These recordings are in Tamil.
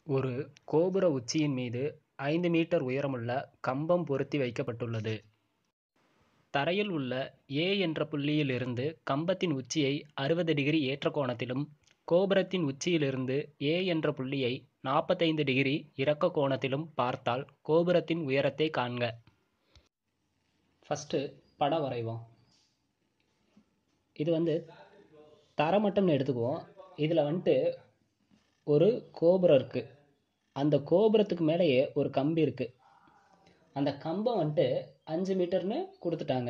ஒரு கோபுர உச்சியின் மீது ஐந்து மீட்டர் உயரமுள்ள கம்பம் பொருத்தி வைக்கப்பட்டுள்ளது. தரையில் உள்ள ஏ என்ற புள்ளியில் இருந்து கம்பத்தின் உச்சியை அறுபது டிகிரி ஏற்ற கோணத்திலும், கோபுரத்தின் உச்சியிலிருந்து ஏ என்ற புள்ளியை நாற்பத்தைந்து டிகிரி இறக்க கோணத்திலும் பார்த்தால் கோபுரத்தின் உயரத்தை காண்க. ஃபர்ஸ்ட் படம் வரைவோம். இது வந்து தரைமட்டம்னு எடுத்துக்குவோம். இதுல வந்துட்டு ஒரு கோபுரம் இருக்கு. அந்த கோபுரத்துக்கு மேலேயே ஒரு கம்பி இருக்கு. அந்த கம்பம் வந்துட்டு அஞ்சு மீட்டர்னு கொடுத்துட்டாங்க.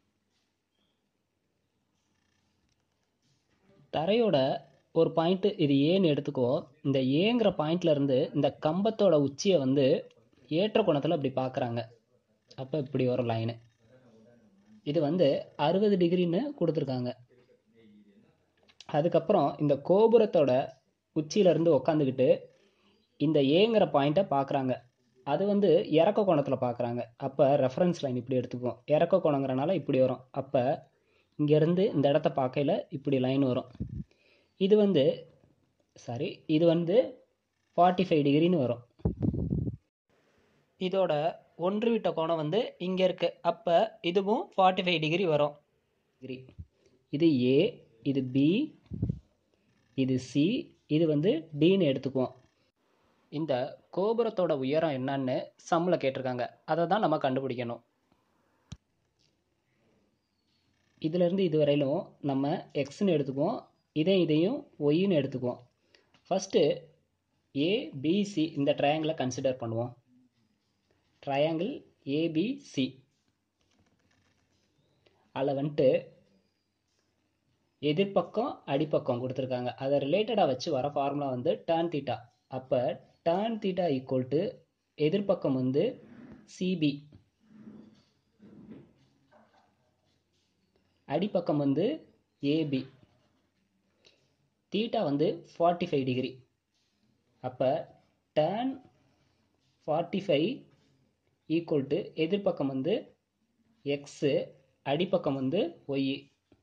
தரையோட ஒரு பாயிண்ட் இது ஏன்னு எடுத்துக்குவோம். இந்த ஏங்கிற பாயிண்ட்ல இருந்து இந்த கம்பத்தோட உச்சியை வந்து ஏற்ற கோணத்துல இப்படி பார்க்கறாங்க. அப்ப இப்படி வரும் லைனு. இது வந்து அறுபது டிகிரின்னு கொடுத்துருக்காங்க. அதுக்கப்புறம் இந்த கோபுரத்தோட உச்சியில இருந்து உக்காந்துக்கிட்டு இந்த ஏங்கிற பாயிண்ட்டை பார்க்கறாங்க. அது வந்து இறக்க கோணத்துல பார்க்கறாங்க. அப்ப ரெஃபரன்ஸ் லைன் இப்படி எடுத்துக்குவோம். இறக்க கோணங்கிறனால இப்படி வரும். அப்ப இங்க இருந்து இந்த இடத்த பார்க்கையில இப்படி லைன் வரும். இது வந்து சாரி இது வந்து 45 டிகிரின்னு வரும். இதோட ஒன்று விட்ட கோணம் வந்து இங்க இருக்கு. அப்ப இதுவும் 45 டிகிரி வரும். இது ஏ, இது பி, இது சி, இது வந்து டின்னு எடுத்துக்குவோம். இந்த கோபுரத்தோட உயரம் என்னன்னு சம்ல கேட்டிருக்காங்க. அதை தான் நம்ம கண்டுபிடிக்கணும். இதுல இருந்து இது வரையிலும் நம்ம எக்ஸ்ன்னு எடுத்துக்குவோம். இதை இதையும் ஒய்ன்னு எடுத்துக்குவோம். ஃபர்ஸ்ட் ஏ பி சி இந்த ட்ரையாங்கிளை கன்சிடர் பண்ணுவோம். ட்ரையாங்கிள் ஏபிசி அதில் வந்துட்டு எதிர்பக்கம் அடிப்பக்கம் கொடுத்துருக்காங்க. அதை ரிலேட்டடாக வச்சு வர ஃபார்முலா வந்து tan தீட்டா. அப்போ tan தீட்டா ஈக்குவல் டு எதிர்பக்கம் வந்து சிபி அடிப்பக்கம் வந்து ஏபி தீட்டா வந்து 45 டிகிரி அப்போ tan 45 ஈக்குவல் டு எதிர்பக்கம் வந்து எக்ஸு அடிப்பக்கம் வந்து ஒய்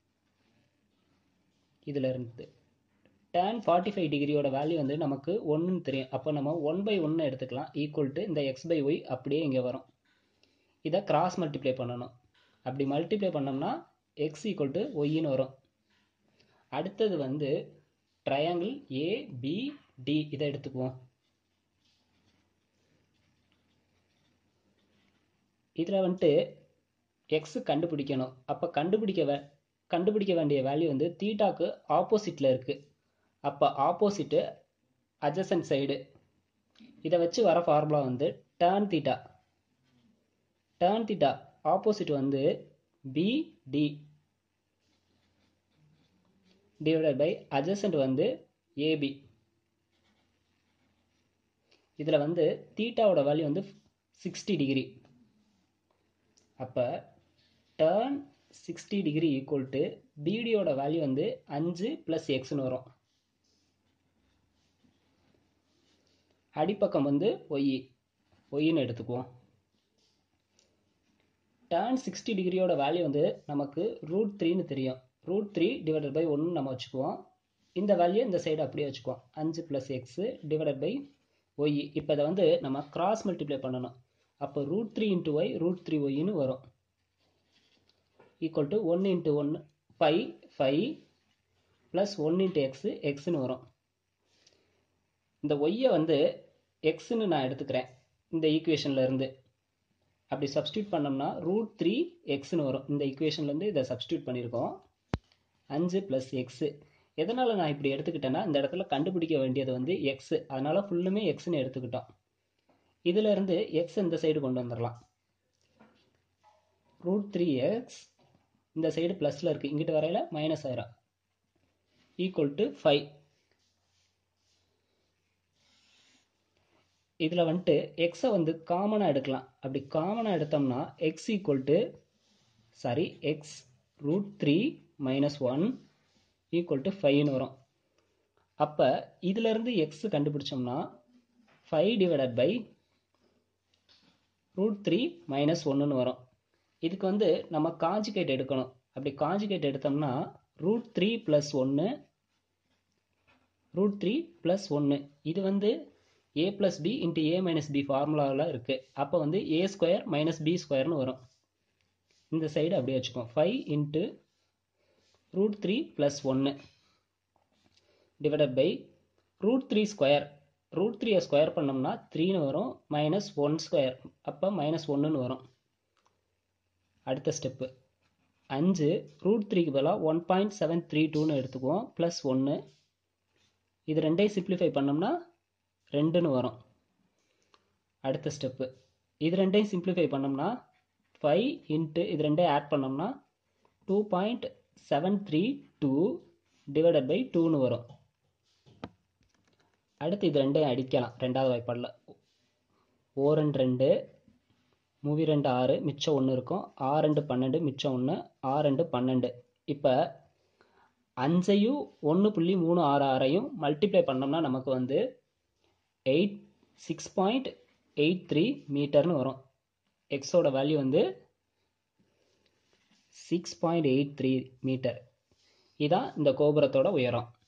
இதில் இருந்து tan 45 டிகிரியோட வேல்யூ வந்து நமக்கு ஒன்றுன்னு தெரியும் அப்போ நம்ம ஒன் பை ஒன்று எடுத்துக்கலாம் ஈக்குவல் டு இந்த எக்ஸ் பை ஒய் அப்படியே இங்கே வரும் இதை கிராஸ் மல்டிப்ளை பண்ணணும் அப்படி மல்டிப்ளை பண்ணோம்னா எக்ஸ் ஈக்குவல் டு ஒய்ன்னு வரும் அடுத்தது வந்து ட்ரையாங்கிள் ஏபிடி இதை எடுத்துக்குவோம் இதில் வந்துட்டு எக்ஸ் கண்டுபிடிக்கணும் அப்போ கண்டுபிடிக்க வே கண்டுபிடிக்க வேண்டிய வேல்யூ வந்து தீட்டாக்கு ஆப்போசிட்டில் இருக்குது அப்போ ஆப்போசிட்டு அட்ஜசன்ட் சைடு இதை வச்சு வர ஃபார்முலா வந்து tan theta tan theta opposite வந்து பிடி டிவைடட் பை அட்ஜசன்ட் வந்து ஏபி இதில் வந்து தீட்டாவோட வேல்யூ வந்து சிக்ஸ்டி டிகிரி அப்போ tan sixty degree equal to பிடியோட வேல்யூ வந்து அஞ்சு ப்ளஸ் எக்ஸ்னு வரும் அடிப்பக்கம் வந்து ஒய் ஒய்ன்னு எடுத்துக்குவோம் டேர்ன் சிக்ஸ்டி டிகிரியோட வேல்யூ வந்து நமக்கு ரூட் த்ரீன்னு தெரியும் ரூட் த்ரீ டிவைடட் பை ஒன்று நம்ம வச்சுக்குவோம் இந்த வேல்யூ இந்த சைடு அப்படியே வச்சுக்குவோம் அஞ்சு plus x divided by y இப்போ இதை வந்து நம்ம கிராஸ் மல்டிப்ளை பண்ணணும் அப்போ root three into y root three ஒய்னு வரும் ஈக்குவல் டு ஒன் இன்ட்டு ஒன்று five five plus one into x எக்ஸ்னு வரும் இந்த ஒய்யை வந்து எக்ஸ்னு நான் எடுத்துக்கிறேன் இந்த ஈக்குவேஷனில் இருந்து அப்படி சப்ஸ்டியூட் பண்ணோம்னா ரூட் த்ரீ எக்ஸ்னு வரும் இந்த ஈக்குவேஷன்லேருந்து இதை சப்ஸ்டியூட் பண்ணியிருக்கோம் அஞ்சு ப்ளஸ் எக்ஸு எதனால் நான் இப்படி எடுத்துக்கிட்டேன்னா இந்த இடத்துல கண்டுபிடிக்க வேண்டியது வந்து எக்ஸு அதனால் ஃபுல்லுமே எக்ஸ்னு எடுத்துக்கிட்டோம் இதில் இருந்து எக்ஸ் இந்த சைடு கொண்டு வந்துடலாம் ரூட் த்ரீ எக்ஸ் இந்த சைடு ப்ளஸில் இருக்குது இங்கிட்டு வரையில் மைனஸ் ஆயிரும் ஈக்குவல் டு ஃபைவ் இதில் வந்துட்டு எக்ஸை வந்து காமனாக எடுக்கலாம் அப்படி காமனாக எடுத்தோம்னா x equal to sorry x root three minus one equal to ஃபைவ்னு வரும் அப்போ இதிலேருந்து எக்ஸ் கண்டுபிடிச்சோம்னா five divided by root three minus ஒன்றுன்னு வரும் இதுக்கு வந்து நம்ம காஞ்சிகேட் எடுக்கணும் அப்படி காஞ்சிகேட் எடுத்தோம்னா ரூட் த்ரீ ப்ளஸ் ஒன்று ரூட் த்ரீ ப்ளஸ் ஒன்று இது வந்து A plus B into A minus B ஃபார்முலாவில் இருக்குது அப்போ வந்து ஏ ஸ்கொயர் மைனஸ் பி ஸ்கொயர்னு வரும் இந்த சைடு அப்படியே வச்சுக்கோம் five into root three plus ஒன்று divided by root three square root த்ரீயை ஸ்கொயர் பண்ணோம்னா த்ரீன்னு வரும் மைனஸ் ஒன் ஸ்கொயர் அப்போ மைனஸ் ஒன்றுன்னு வரும் அடுத்த ஸ்டெப்பு அஞ்சு ரூட் த்ரீக்கு பதிலாக ஒன் பாயிண்ட் செவன் த்ரீ டூன்னு எடுத்துக்குவோம் ப்ளஸ் ஒன்று இது ரெண்டையும் சிம்பிளிஃபை பண்ணோம்னா ரெண்டுன்னு வரும் அடுத்த ஸ்டெப்பு இது ரெண்டையும் சிம்பிளிஃபை பண்ணோம்னா ஃபைவ் இன்ட்டு இது ரெண்டையும் ஆட் பண்ணோம்னா two point seven three two divided by டூன்னு வரும் அடுத்து இது ரெண்டையும் அடிக்கலாம் ரெண்டாவது வாய்ப்பாடில் ஓ ரெண்டு ரெண்டு மூவி ரெண்டு ஆறு மிச்சம் ஒன்று இருக்கும் ஆ ரெண்டு பன்னெண்டு மிச்சம் ஒன்று ஆ ரெண்டு பன்னெண்டு இப்போ அஞ்சையும் ஒன்று புள்ளி மூணு ஆறு ஆறையும் மல்டிப்ளை பண்ணோம்னா நமக்கு வந்து eight six point eight three மீட்டர்னு வரும் எக்ஸோட வேல்யூ வந்து six point eight three meter இதான் இந்த கோபுரத்தோட உயரம்